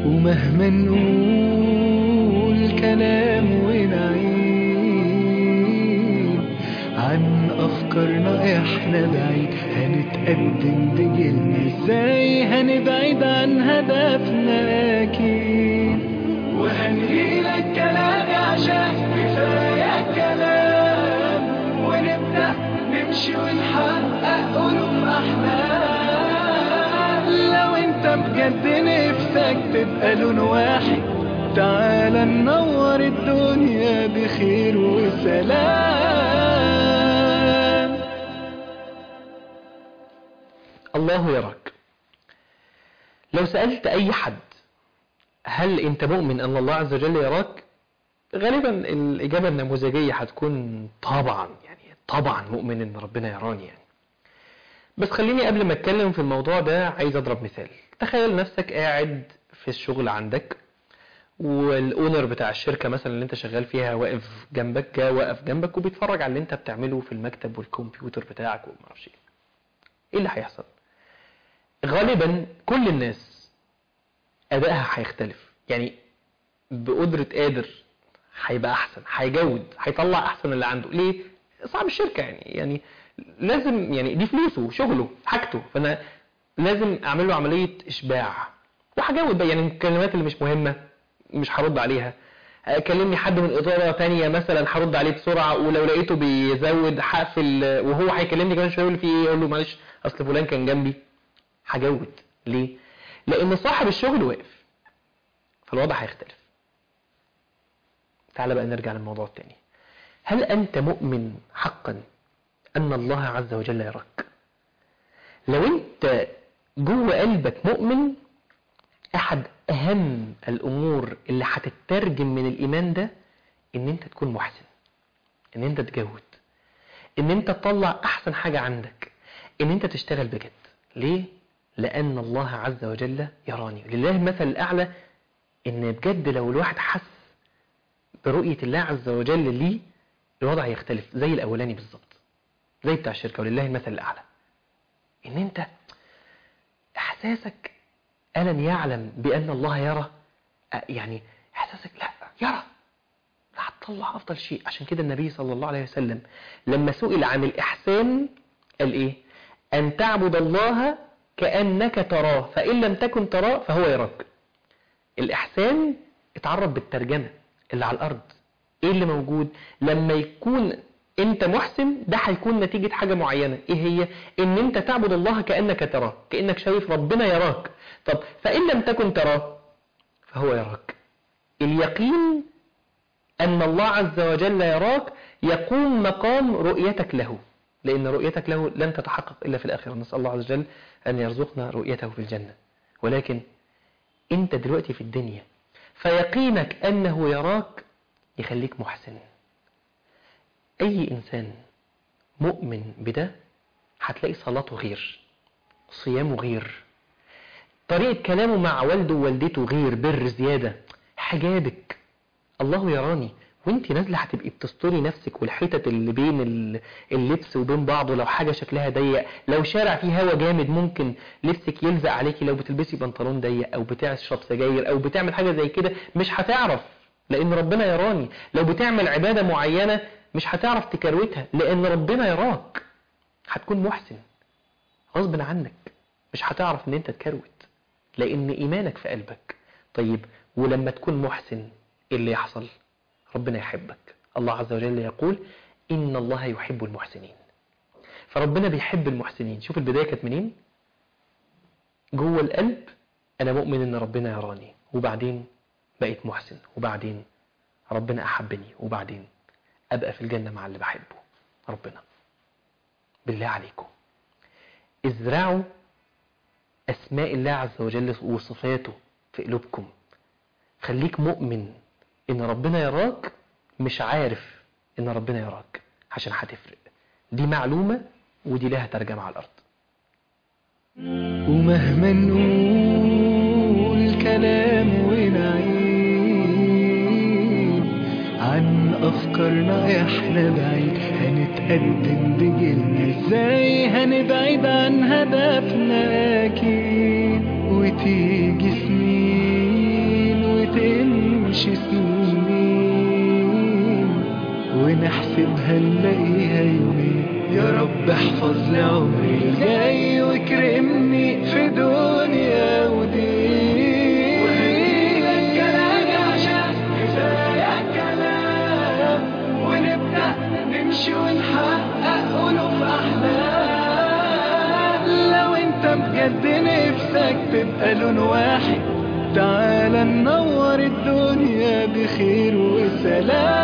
ومهما نقول كلام ونعيد عن أفكارنا إحنا بعيد هنتقدم بجيلنا إزاي هنبعد عن هدفنا أكيد وهنهيلك كلامي عشان كفاية كلام ونبدأ نمشي ونحقق ألوف أحلام لو أنت بجد نفسك تبقى لون واحد تعال ننور الدنيا بخير وسلام الله يراك لو سألت أي حد هل أنت مؤمن أن الله عز وجل يراك غالبا الإجابة النموذجية هتكون طبعا يعني طبعا مؤمن أن ربنا يراني يعني بس خليني قبل ما أتكلم في الموضوع ده عايز أضرب مثال تخيل نفسك قاعد في الشغل عندك والاونر بتاع الشركة مثلا اللي انت شغال فيها واقف جنبك جا واقف جنبك وبيتفرج على اللي انت بتعمله في المكتب والكمبيوتر بتاعك ومعرفش ايه ايه اللي هيحصل غالبا كل الناس ادائها هيختلف يعني بقدرة قادر هيبقى احسن هيجود هيطلع احسن اللي عنده ليه صعب الشركة يعني يعني لازم يعني دي فلوسه شغله حاجته فانا لازم اعمل له عملية اشباع وهجود بقى يعني الكلمات اللي مش مهمة مش هرد عليها كلمني حد من إدارة تانية مثلا هرد عليه بسرعة ولو لقيته بيزود هقفل وهو هيكلمني كمان شوية يقول لي في ايه اقول له معلش اصل فلان كان جنبي هجود ليه؟ لأن صاحب الشغل واقف فالوضع هيختلف تعال بقى نرجع للموضوع التاني هل أنت مؤمن حقا أن الله عز وجل يراك لو أنت جوه قلبك مؤمن أحد أهم الأمور اللي هتترجم من الإيمان ده إن أنت تكون محسن إن أنت تجود إن أنت تطلع أحسن حاجة عندك إن أنت تشتغل بجد ليه؟ لأن الله عز وجل يراني لله المثل الأعلى إن بجد لو الواحد حس برؤية الله عز وجل ليه الوضع يختلف زي الأولاني بالظبط زي بتاع الشركة ولله المثل الأعلى إن أنت إحساسك ألم يعلم بأن الله يرى يعني إحساسك لا يرى لا هتطلع أفضل شيء عشان كده النبي صلى الله عليه وسلم لما سئل عن الإحسان قال إيه أن تعبد الله كأنك تراه فإن لم تكن تراه فهو يراك الإحسان اتعرف بالترجمة اللي على الأرض إيه اللي موجود لما يكون انت محسن ده هيكون نتيجة حاجة معينة ايه هي ان انت تعبد الله كأنك تراه كأنك شايف ربنا يراك طب فإن لم تكن تراه فهو يراك اليقين أن الله عز وجل يراك يقوم مقام رؤيتك له لأن رؤيتك له لن تتحقق إلا في الآخرة نسأل الله عز وجل أن يرزقنا رؤيته في الجنة ولكن أنت دلوقتي في الدنيا فيقينك أنه يراك يخليك محسن أي إنسان مؤمن بده هتلاقي صلاته غير صيامه غير طريقة كلامه مع والده ووالدته غير بر زيادة حجابك الله يراني وانت نازله هتبقي بتستري نفسك والحتت اللي بين اللبس وبين بعضه لو حاجه شكلها ضيق لو شارع فيه هوا جامد ممكن لبسك يلزق عليكي لو بتلبسي بنطلون ضيق او بتشرب سجاير او بتعمل حاجه زي كده مش هتعرف لان ربنا يراني لو بتعمل عباده معينه مش هتعرف تكروتها لان ربنا يراك هتكون محسن غصب عنك مش هتعرف ان انت تكروت لان ايمانك في قلبك طيب ولما تكون محسن ايه اللي يحصل ربنا يحبك الله عز وجل يقول إن الله يحب المحسنين فربنا بيحب المحسنين شوف البداية كانت منين جوه القلب أنا مؤمن إن ربنا يراني وبعدين بقيت محسن وبعدين ربنا أحبني وبعدين أبقى في الجنة مع اللي بحبه ربنا بالله عليكم ازرعوا أسماء الله عز وجل وصفاته في قلوبكم خليك مؤمن ان ربنا يراك مش عارف ان ربنا يراك عشان هتفرق دي معلومة ودي لها ترجمة على الارض ومهما نقول كلام ونعيد عن افكارنا احنا بعيد هنتقدم بجيلنا ازاي هنبعد عن هدفنا اكيد وتيجي سنين تمشي سنين ونحسبها نلاقيها يومين يا رب احفظ لي عمري الجاي واكرمني في دنيا ودين وهديلك كلامي عشان كفاية كلام ونبدأ نمشي ونحقق ألوف أحلام لو انت بجد نفسك تبقى لون واحد تعال ننور الدنيا بخير وسلام